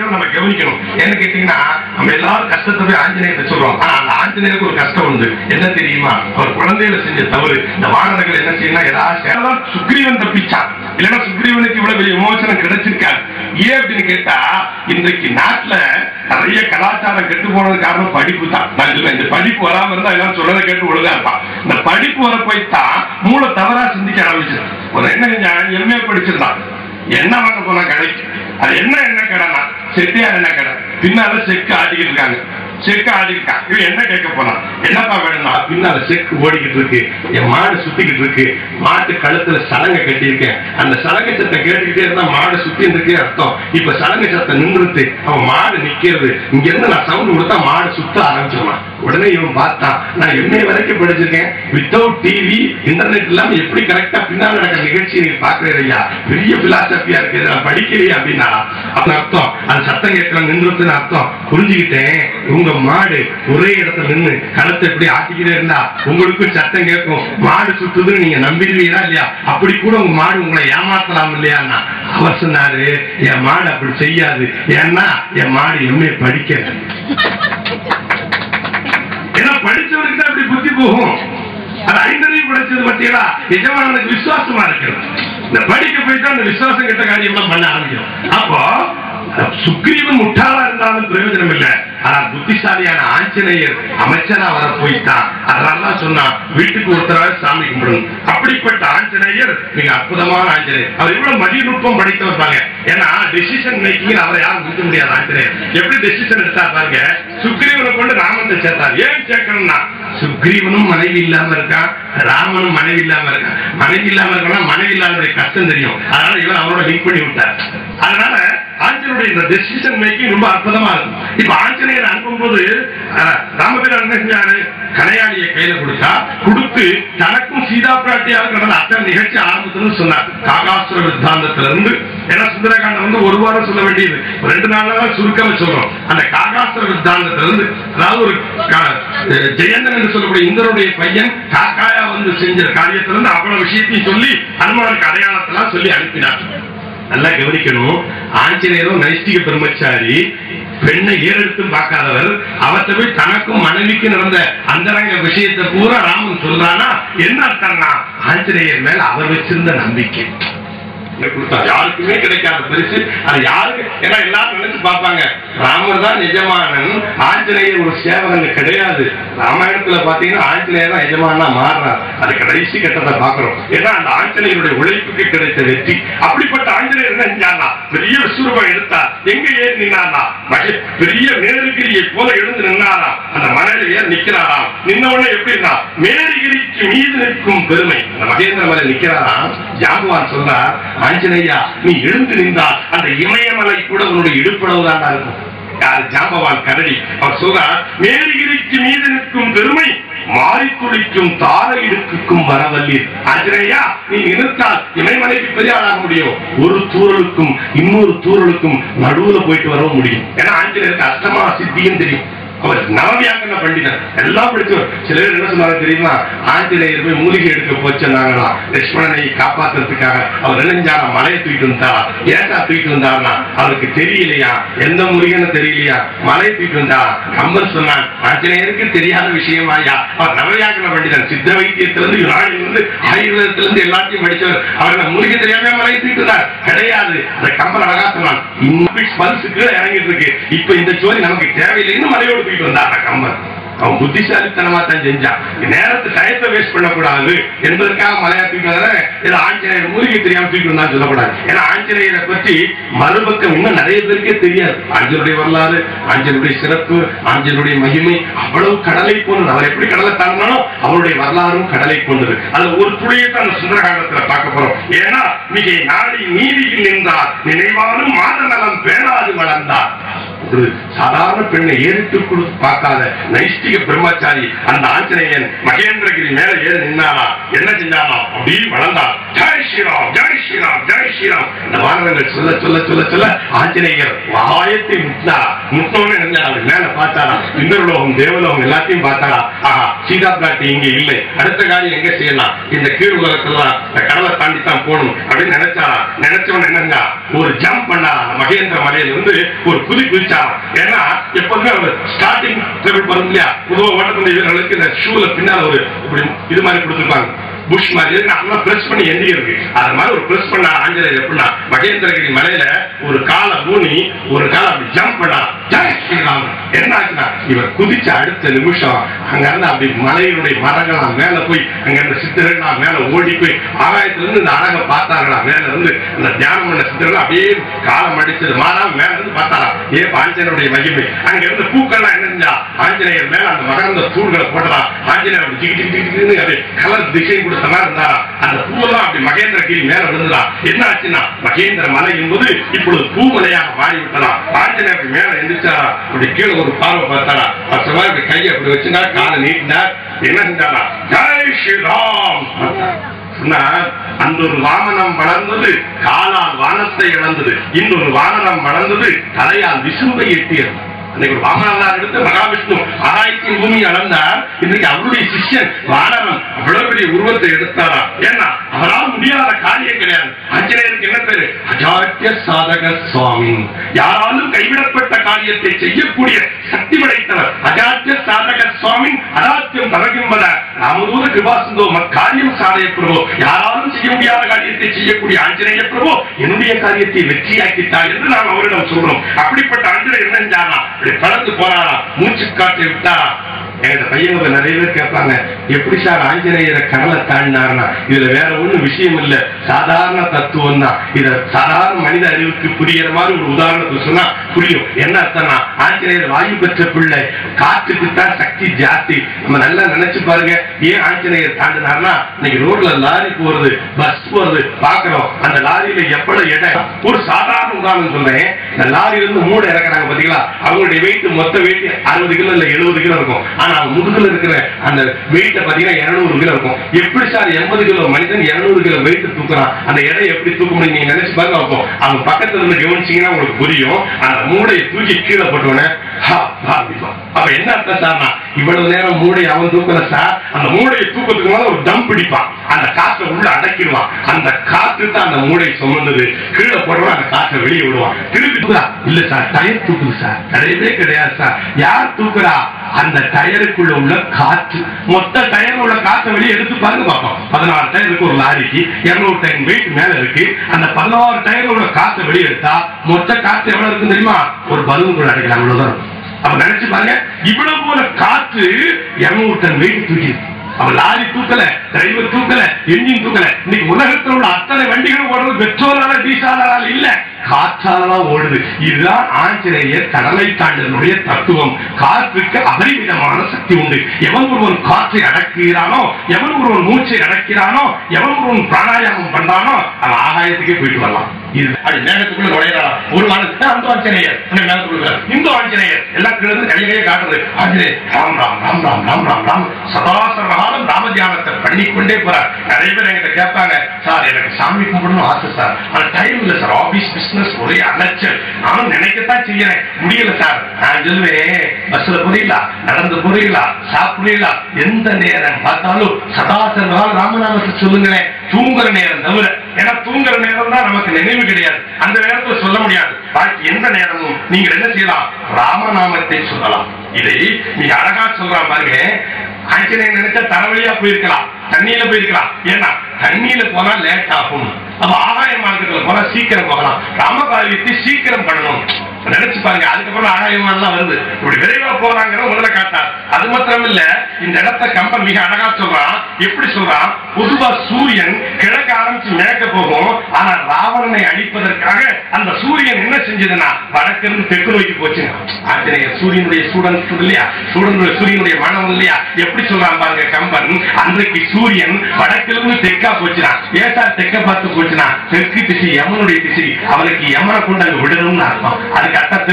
அப்படிங்கறத நம்ம கவனிக்கணும் என்ன கேட்டீங்கன்னா நம்ம எல்லாரும் கஷ்டத்தை போய் ஆஞ்சநேயர் சொல்றோம் ஆனா அந்த ஆஞ்சநேயருக்கு ஒரு கஷ்டம் உண்டு என்ன தெரியுமா அவர் குழந்தையில செஞ்ச தவறு இந்த வானர்கள் என்ன செய்யணும் ஏதாவது சுக்ரீவன் தப்பிச்சான் இல்லைன்னா சுக்ரீவனுக்கு இவ்வளவு பெரிய விமோசனம் கிடைச்சிருக்காரு ஏன் அப்படின்னு கேட்டா இன்றைக்கு நாட்டுல நிறைய கலாச்சாரம் கெட்டு போனது காரணம் படிப்பு தான் நான் சொல்லுவேன் இந்த படிப்பு வராம இருந்தா எல்லாம் சொல்றதை கேட்டு ஒழுங்கா இருப்பான் இந்த படிப்பு வர போய் தான் மூளை தவறா சிந்திக்க ஆரம்பிச்சிடும் ஒரு என்ன செஞ்சான் எம்ஏ படிச்சிருந்தான் என்ன வாங்க போனா கடைக்கு அது என்ன என்ன கடைனா செட்டியார் என்ன கடை பின்னால செக்கு ஆட்டிக்கிட்டு இருக்காங்க செக்கு ஆடிக்கிட்டான் இவன் என்ன கேட்க போனான் என்னப்பா வேணும்னா பின்னால செக்கு ஓடிக்கிட்டு இருக்கு என் மாடு சுத்திக்கிட்டு இருக்கு மாட்டு கழுத்துல சலங்கை கட்டியிருக்கேன் அந்த சலங்கை சத்தம் கேட்டுக்கிட்டே இருந்தா மாடு சுத்தின்னு இருக்கே அர்த்தம் இப்ப சலங்கை சத்தம் நின்றுட்டு அவன் மாடு நிக்கிறது இங்க இருந்து நான் சவுண்ட் கொடுத்தா மாடு சுத்த ஆரம்பிச்சிருவான் உடனே இவன் பார்த்தான் நான் எம்ஏ வரைக்கும் படிச்சிருக்கேன் வித்தவுட் டிவி இன்டர்நெட் இல்லாம எப்படி கரெக்டா பின்னால் நடக்கிற நிகழ்ச்சி நீங்க பாக்குறீங்க ஐயா பெரிய பிலாசபியா இருக்கு இதை நான் படிக்கலையே அப்படின்னா அப்படின்னு அர்த்தம் அது சத்தம் கேட்கல நின்றுட்டுன்னு அர்த்தம் புரிஞ்சுக்கிட்டேன் உங்க மாடு ஒரே இடத்துல நின்னு களத்தை எப்படி ஆட்டிக்கிட்டே இருந்தா உங்களுக்கும் சத்தம் கேட்கும் மாடு சுத்துதுன்னு நீங்க நம்பிடுவீங்களா இல்லையா அப்படி கூட உங்க மாடு உங்களை ஏமாத்தலாம் இல்லையான்னா அவர் சொன்னாரு என் மாடு அப்படி செய்யாது ஏன்னா என் மாடு எம்ஏ படிக்கல ஏன்னா படிச்சவருக்கு தான் அப்படி புத்தி போகும் அது ஐந்தறிவு படிச்சது பத்தியலா எஜமானனுக்கு விசுவாசமா இருக்கிறது இந்த படிக்க போயிட்டு அந்த விசுவாசம் கெட்ட காரியம்லாம் பண்ண ஆரம்பிக்கும் அப்போ சுக்ரீவன் முட்டாளா இருந்தாலும் பிரயோஜனம் இல்லை ஆனா புத்திசாலியான ஆஞ்சநேயர் அமைச்சரா வர போயிட்டான் அதனால சொன்னா வீட்டுக்கு ஒருத்தராக சாமி கும்பிடணும் அப்படிப்பட்ட ஆஞ்சநேயர் மிக அற்புதமான ஆஞ்சநேயர் அவர் இவ்வளவு மதிநுட்பம் படித்தவர் பாருங்க ஏன்னா டெசிஷன் மேக்கிங் அவரை யாரும் முடிக்க முடியாது ஆஞ்சநேயர் எப்படி டெசிஷன் எடுத்தா பாருங்க சுக்ரீவனை கொண்டு ராமத்தை சேர்த்தார் ஏன் சேர்க்கணும்னா சுக்ரீவனும் மனைவி இல்லாம இருக்கான் ராமனும் மனைவி இல்லாம இருக்கான் மனைவி இல்லாம இருக்கணும் மனைவி இல்லாத கஷ்டம் தெரியும் அதனால இவன் அவரோட லிங்க் பண்ணி விட்டார் அதனால ஆஞ்சனுடைய இந்த டெசிஷன் மேக்கிங் ரொம்ப அற்புதமா இருக்கும் இப்ப ஆஞ்சநேயர் அனுப்பும்போது அஹ், ராமபிரான் என்ன செஞ்சாரு கலையாளியை கையில கொடுத்தா கொடுத்து தனக்கும் சீதா பிராட்டியாருக்கு நடந்த அத்தனை நிகழ்ச்சி ஆரம்பத்துல சொன்னார் காகாசுர வித்தாந்தத்துல இருந்து ஏன்னா சுந்தரகாண்டம் வந்து ஒரு வாரம் சொல்ல வேண்டியது ஒரு ரெண்டு நாள்ல தான் சுருக்கமா சொல்றோம் அந்த காகாசுர வித்தாந்தத்துல இருந்து அதாவது ஒரு கா- அஹ், ஜெயந்தன் என்று சொல்லக்கூடிய இந்திரனுடைய பையன் காக்காயா வந்து செஞ்ச காரியத்துல இருந்து அவ்வளவு விஷயத்தையும் சொல்லி அனுமானுக்கு அடையாளத்தெல்லாம் சொல்லி அனுப்பினார் நல்லா கவனிக்கணும் ஆஞ்சநேயரும் நைஷ்டிக பிரம்மச்சாரி பெண்ணை ஏறெடுத்து பார்க்காதவர் அவர்கிட்ட போய் தனக்கும் மனைவிக்கும் நடந்த அந்தரங்க விஷயத்தை பூரா ராமன் சொல்றானா என்ன அர்த்தம்னா ஆஞ்சநேயர் மேல அவர் வச்சிருந்த நம்பிக்கை இங்க கொடுத்தார். யாருக்குமே கிடைக்காத பரிசு அது யாருக்கு ஏன்னா எல்லாரும் நினைச்சு பார்ப்பாங்க ராமர் தான் எஜமானன் ஆஞ்சநேயர் ஒரு சேவகன் கிடையாது ராமாயணத்துல பாத்தீங்கன்னா ஆஞ்சநேயர் தான் எஜமானா மாறுறார் அது கடைசி கட்டத்தை பாக்குறோம் ஏன்னா அந்த ஆஞ்சநேயருடைய உழைப்புக்கு கிடைத்த வெற்றி அப்படிப்பட்ட ஆஞ்சநேயர் என்ன செஞ்சார்னா பெரிய விஸ்வரூபம் எடுத்தார் எங்க ஏறி நின்னாரா மகே- பெரிய மேருகிரியை போல எழுந்து நின்னாரா அந்த மலையில ஏறி நிக்கிறாராம் நின்ன உடனே எப்படின்னா மேருகிரிக்கு மீது நிற்கும் பெருமை அந்த மகேந்திர மலை நிக்கிறாராம் ஜாகுவான் சொல்றார் ஆஞ்சநேயா நீ எழுந்து நின்றால் அந்த இமயமலை கூட உன்னுடைய இடுப்பளவு தான் இருக்கும் யார் ஜாம்பவான் கரடி அவர் சொல்றார் மேருகிரிக்கு மீது நிற்கும் பெருமை மாறி குளிக்கும் தார இடுக்குக்கும் வரவல்லீர் ஆஞ்சநேயா நீ நிறுத்தால் இமயமலைக்கு பெரிய ஆளாக முடியும் ஒரு தூரலுக்கும் இன்னொரு தூரலுக்கும் நடுவுல போயிட்டு வரவும் முடியும் ஏன்னா ஆஞ்சநேயருக்கு அஷ்டமா சித்தியும் தெரியும் அவர் நவவியாக்கன பண்டிதர் எல்லாம் படிச்சவர் சில பேர் என்ன சொன்னாங்க தெரியுமா ஆஞ்சநேயர் போய் மூலிகை எடுக்க போச்சுன்னாங்களா லட்சுமணனை காப்பாத்துறதுக்காக அவர் இளைஞார மலையை தூக்கிட்டு வந்தாரா ஏன்டா தூக்கிட்டு வந்தாருன்னா அவருக்கு தெரியலையா எந்த மூலிகைன்னு தெரியலையா மலையை தூக்கிட்டு வந்தாரா கம்பர் சொன்னான் ஆஞ்சநேயருக்கு தெரியாத விஷயமாயா அவர் நவவியாக்கன பண்டிதர் சித்த வைத்தியத்திலிருந்து யுனானிலிருந்து ஆயுர்வேதத்திலிருந்து எல்லாத்தையும் படிச்சவர் அவர் என்ன மூலிகை தெரியாம மலையை தூக்கிட்டு வந்தார் கிடையாது அந்த கம்பர் அழகா சொன்னான் இன்னும் பல்ஸ் கீழே இறங்கிட்டு இருக்கு இப்ப இந்த ஜோதி நமக்கு தேவையில்லைன்னு மலையோடு போயிட்டு வந்தார் கம்பர் அவன் புத்திசாலித்தனமா தான் செஞ்சான் நேரத்தை டயத்தை வேஸ்ட் பண்ணக்கூடாது என்பதற்காக மலையா தூக்கிட்டு வர ஏதோ ஆஞ்சநேயர் மூலிகை தெரியாம தூக்கிட்டு வந்தா சொல்லக்கூடாது ஏன்னா ஆஞ்சநேயரை பற்றி மறுபக்கம் இன்னும் நிறைய பேருக்கே தெரியாது ஆஞ்சனுடைய வரலாறு ஆஞ்சனுடைய சிறப்பு ஆஞ்சனுடைய மகிமை அவ்வளவு கடலை போன்றது அவர் எப்படி கடலை தாண்டினாலும் அவருடைய வரலாறும் கடலை போன்றது அது ஒரு துளியை தான் அந்த சுந்தரகாண்டத்துல பார்க்க போறோம் ஏன்னா மிகை நாடி நீதியில் நின்றார் நினைவாலும் மாத நலம் பேணாது வளர்ந்தார் ஒரு சாதாரண பெண்ணை ஏறிட்டு கொடுத்து பார்க்காத நைஷ்டிக பிரம்மச்சாரி அந்த ஆஞ்சநேயன் மகேந்திரகிரி மேல ஏறி நின்னாரா என்ன செஞ்சாரா அப்படி வளர்ந்தா ஜெய் ஸ்ரீராம் ஜெய் ஸ்ரீராம் ஜெய் ஸ்ரீராம் இந்த வானவர்கள் சொல்ல சொல்ல சொல்ல சொல்ல ஆஞ்சநேயர் வாயத்தை முட்டினாரா முட்டோன்னு நினைஞ்சாரா அவர் மேல பார்த்தாரா இந்திரலோகம் தேவலோகம் எல்லாத்தையும் பார்த்தாரா ஆஹா சீதா பிராட்டி இங்க இல்லை அடுத்த காரியம் எங்க செய்யலாம் இந்த கீழ் உலகத்துல தான் இந்த கடலை தாண்டி தான் போகணும் அப்படின்னு நினைச்சாரா நினைச்சவன் என்னங்க ஒரு ஜம்ப் பண்ணாரா அந்த மகேந்திர மலையில இருந்து ஒரு குதி குதிச்சாரா ஏன்னா எப்போதுமே அவர் ஸ்டார்டிங் லெவல் வரும் இல்லையா பொதுவாக ஓட்டப்பந்த வீரர்களுக்கு இந்த ஷூல பின்னால ஒரு இப்படி இது மாதிரி கொடுத்துருப்பாங்க புஷ் மாதிரி நல்லா பிரஸ் பண்ணி எந்தி இருக்கு அது மாதிரி ஒரு பிரஸ் பண்ண ஆஞ்சநேயர் எப்படின்னா மகேந்திரகிரி மலையில ஒரு காலை பூனி ஒரு காலை அப்படி ஜம்ப் பண்ணா ஜெய் ஸ்ரீராம் என்ன ஆச்சுன்னா இவர் குதிச்ச அடுத்த நிமிஷம் அங்க இருந்து அப்படி மலையினுடைய மரங்களாம் மேல போய் அங்க இருந்த சித்தர்கள்லாம் மேல ஓடி போய் ஆகாயத்துல இருந்து இந்த அழகை பார்த்தார்களா மேல இருந்து அந்த தியானம் பண்ண சித்தர்கள் அப்படியே காலம் அடிச்சது மாறா மேல இருந்து பார்த்தாரா ஏ ஆஞ்சநேயருடைய மகிமை அங்க இருந்து பூக்கள்லாம் என்ன செஞ்சா ஆஞ்சநேயர் மேல அந்த மகரந்த தூள்களை போட்டதா ஆஞ்சநேயர் அப்படி ஜிகி ஜிகி ஜிகின்னு அப்படி கலர் திசை கொடுத்த மாதிரி இருந்தாரா அந்த பூவெல்லாம் அப்படி மகேந்திரகிரி மேல விழுந்ததா என்ன ஆச்சுன்னா மகேந்திர மலை என்பது இப்பொழுது பூமலையாக மாறி விட்டதா ஆஞ்சநேயர் அப்படி மேல எந்திரிச்சாரா அப்படி கீழே ஒரு பார்வை பார்த்தாரா அப்ப மாதிரி இப்படி கையை அப்படி வச்சுனா காலை நீட்டினார் என்ன செஞ்சாரா ஜெய் ஸ்ரீராம் சொன்னா அந்த ஒரு வாமனம் வளர்ந்தது காலால் வானத்தை இழந்தது இன்னொரு வானரம் வளர்ந்தது தலையால் விசும்பை எட்டியது அன்னைக்கு ஒரு வாமனல்லா எடுத்து மகாவிஷ்ணு ஆராய்ச்சியின் பூமி அளந்தார் இன்னைக்கு அவருடைய சிஷ்யன் வானரம் அவ்வளவு பெரிய உருவத்தை எடுத்தாரா ஏன்னா அவரால் முடியாத காரியம் கிடையாது ஆஞ்சநேயருக்கு என்ன பேரு அஜாத்திய சாதக சுவாமி யாராலும் கைவிடப்பட்ட காரியத்தை செய்யக்கூடிய சக்தி படைத்தவர் அஜாத்திய சாதக சுவாமி அராத்தியம் தரகிம்பத ராமதூத கிருபாசந்தோ காரியம் சாதய பிரபோ யாராலும் செய்ய முடியாத காரியத்தை செய்யக்கூடிய ஆஞ்சநேய பிரபோ என்னுடைய காரியத்தை வெற்றியாக்கிட்டார் என்று நாம் அவரிடம் சொல்றோம் அப்படிப்பட்ட ஆஞ்சநேயர் என்ன செஞ்சாரா இப்படி பறந்து போறாரா மூச்சு காற்றை விட்டாரா எங்க பையன் நிறைய பேர் கேட்பாங்க எப்படி சார் ஆஞ்சநேயரை கடலை தாண்டினார்னா இதுல வேற ஒண்ணும் விஷயம் இல்ல சாதாரண தத்துவம் தான் இத சாதாரண மனித அறிவுக்கு புரியுற மாதிரி ஒரு உதாரணத்துக்கு சொன்னா புரியும் என்ன அர்த்தம்னா ஆஞ்சநேயர் வாயு பெற்ற பிள்ளை காற்றுக்கு தான் சக்தி ஜாஸ்தி நம்ம நல்லா நினைச்சு பாருங்க ஏன் ஆஞ்சநேயர் தாண்டினார்னா இன்னைக்கு ரோட்ல லாரி போறது பஸ் போறது பாக்குறோம் அந்த லாரியில எவ்வளவு எடை ஒரு சாதாரண உதாரணம் சொல்றேன் இந்த லாரியில இருந்து மூடை இறக்குறாங்க பாத்தீங்களா அவங்களுடைய வெயிட் மொத்த வெயிட் அறுபது கிலோ இல்ல எழுபது கிலோ இருக்கும் ஆனா அவங்க முதுகுல இருக்கிற அந்த வெயிட்ட பாத்தீங்கன்னா இருநூறு கிலோ இருக்கும் எப்படி சார் எண்பது கிலோ மனிதன் இருநூறு கிலோ வெயிட் தூக்குறான் அந்த எடை எப்படி தூக்க முடியும் நீங்க நினைச்சு பாருங்க அப்போ அவங்க பக்கத்துல இருந்து கவனிச்சீங்கன்னா உங்களுக்கு புரியும் அந்த மூடையை தூக்கி கீழே போட்டோன்னே அப்ப என்ன அர்த்தம் சார்னா இவ்வளவு நேரம் மூடை அவன் தூக்கல சார் அந்த மூடையை தூக்கத்துக்கு மேல ஒரு தம் பிடிப்பான் அந்த காற்றை உள்ள அடக்கிடுவான் அந்த காற்று தான் அந்த மூடை சுமந்தது கீழே போடுறவன் அந்த காற்றை வெளியே விடுவான் திருப்பி தூக்குறா இல்ல சார் டயர் தூக்குது சார் கிடையவே கிடையாது சார் யார் தூக்குறா அந்த டயருக்குள்ள உள்ள காற்று மொத்த டயர் உள்ள காற்றை வெளியே எடுத்து பாருங்க பார்ப்போம் பதினாறு டயர் இருக்கு ஒரு லாரிக்கு இருநூறு டன் வெயிட் மேல இருக்கு அந்த பதினாறு டயர் உள்ள காற்றை வெளியே எடுத்தா மொத்த காற்று எவ்வளவு இருக்கு தெரியுமா ஒரு பலூன் கூட அடைக்கலாம் அவ்வளவுதான் இருக்கும். அப்ப நினைச்சு பாருங்க இவ்வளவு போல காற்று இருநூறு டன் வெயிட் தூக்கி அவன் லாரி தூக்கல டிரைவர் தூக்கல என்ஜின் தூக்கல இன்னைக்கு உலகத்தில் உள்ள அத்தனை வண்டிகளும் ஓடுறது பெட்ரோலால டீசலால இல்ல காற்றாலதான் ஓடுது இதுதான் ஆஞ்சநேயர் கடலை தாண்டனுடைய தத்துவம் காற்றுக்கு அபரிமிதமான சக்தி உண்டு எவன் ஒருவன் காற்றை அடக்குகிறானோ எவன் ஒருவன் மூச்சை அடக்கிறானோ எவன் ஒருவன் பிராணாயாமம் பண்றானோ அவன் ஆகாயத்துக்கே போயிட்டு வரலாம் இது அப்படி மேகத்துக்குள்ள நுழையறா ஒரு வாரத்துக்கு அந்த ஆஞ்சநேயர் இந்த மேகத்துக்குள்ள இந்த ஆஞ்சநேயர் எல்லாம் கிழந்து கையிலேயே காட்டுறது ஆஞ்சநேயர் ராம் ராம் ராம் ராம் ராம் ராம் ராம் சதா சர்வகாலம் ராம தியானத்தை பண்ணிக்கொண்டே போறார் நிறைய பேர் என்கிட்ட கேட்பாங்க சார் எனக்கு சாமி கும்பிடணும் ஆசை சார் ஆனா டைம் இல்ல சார் ஆபீஸ் பிசினஸ் ஒரே அலைச்சல் நானும் நினைக்கத்தான் செய்யறேன் முடியல சார் நான் சொல்லுவேன் பஸ்ல புரியல நடந்து புரியல சாப்பிடல எந்த நேரம் பார்த்தாலும் சதா சர்வகாலம் ராமநாமத்தை சொல்லுங்களேன் தூங்குற நேரம் தவிர ஏன்னா தூங்குற நேரம் தான் நமக்கு நினைவு கிடையாது அந்த நேரத்துல சொல்ல முடியாது பாக்கி எந்த நேரமும் நீங்க என்ன செய்யலாம் ராமநாமத்தை சொல்லலாம் இதை நீங்க அழகா சொல்றான் பாருங்க ஆஞ்சநேயன் நினைச்சா தரவழியா போயிருக்கலாம் தண்ணியில போயிருக்கலாம் ஏன்னா தண்ணியில போனா லேட் ஆகும் அப்ப ஆகாய மார்க்கத்துல போனா சீக்கிரம் போகலாம் ராமகாரியத்தை சீக்கிரம் பண்ணணும் நினைச்சு பாருங்க அதுக்கப்புறம் ஆகாயமானலாம் வருது இப்படி விரைவா போறாங்கிற முதல்ல காட்டார் அது மாத்திரம் இல்ல இந்த இடத்த கம்பன் மிக அழகா சொல்றான் எப்படி சொல்றான் பொதுவா சூரியன் கிழக்க ஆரம்பிச்சு மேற்க போகும் ஆனா ராவணனை அழிப்பதற்காக அந்த சூரியன் என்ன செஞ்சதுன்னா வடக்கிருந்து தெற்கு நோக்கி போச்சுங்க ஆஞ்சநேயர் சூரியனுடைய ஸ்டூடெண்ட் இல்லையா ஸ்டூடெண்ட் சூரியனுடைய மனம் இல்லையா எப்படி சொல்றான் பாருங்க கம்பன் அன்றைக்கு சூரியன் வடக்கிலிருந்து தெற்கா போச்சுனா ஏசா தெற்க பார்த்து போச்சுனா தெற்கு திசை யமனுடைய திசை அவனுக்கு யமனை கொண்டு அங்க விடணும்னு அர்த்தம் அதுக்கு அர்த்தம் தெற்கு திசை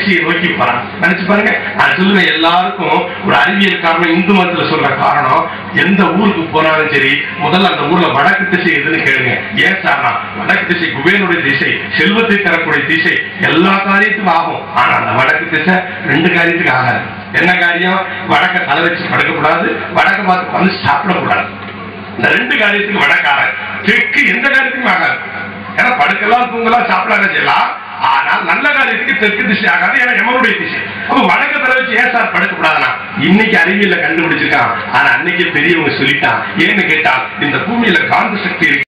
திசையை நோக்கி போறான் நினைச்சு பாருங்க நான் சொல்லுவேன் எல்லாருக்கும் ஒரு அறிவியல் காரணம் இந்து மதத்துல சொல்ற காரணம் எந்த ஊருக்கு போனாலும் சரி முதல்ல அந்த ஊர்ல வடக்கு திசை எதுன்னு கேளுங்க ஏன் சார்னா வடக்கு திசை குபேனுடைய திசை செல்வத்தை தரக்கூடிய திசை எல்லா காரியத்துக்கும் ஆகும் ஆனா அந்த வடக்கு திசை ரெண்டு காரியத்துக்கு ஆகாது என்ன காரியம் வடக்க தலை வச்சு படுக்கக்கூடாது வடக்க பார்த்து வந்து சாப்பிடக்கூடாது இந்த ரெண்டு காரியத்துக்கு வடக்காரன் தெற்கு எந்த காரியத்துக்கும் ஆகாது ஏன்னா படுக்கலாம் தூங்கலாம் சாப்பிடலாம் செய்யலாம் ஆனால் நல்ல காரியத்துக்கு தெற்கு திசை ஆகாது ஏன்னா எமனுடைய திசை அப்ப வடக்கு தலை வச்சு ஏன் சார் படுக்கக்கூடாதுன்னா இன்னைக்கு அறிவியல்ல கண்டுபிடிச்சிருக்கான் ஆனா அன்னைக்கு பெரியவங்க சொல்லிட்டான் ஏன்னு கேட்டா இந்த பூமியில காந்த சக்தி இருக்கு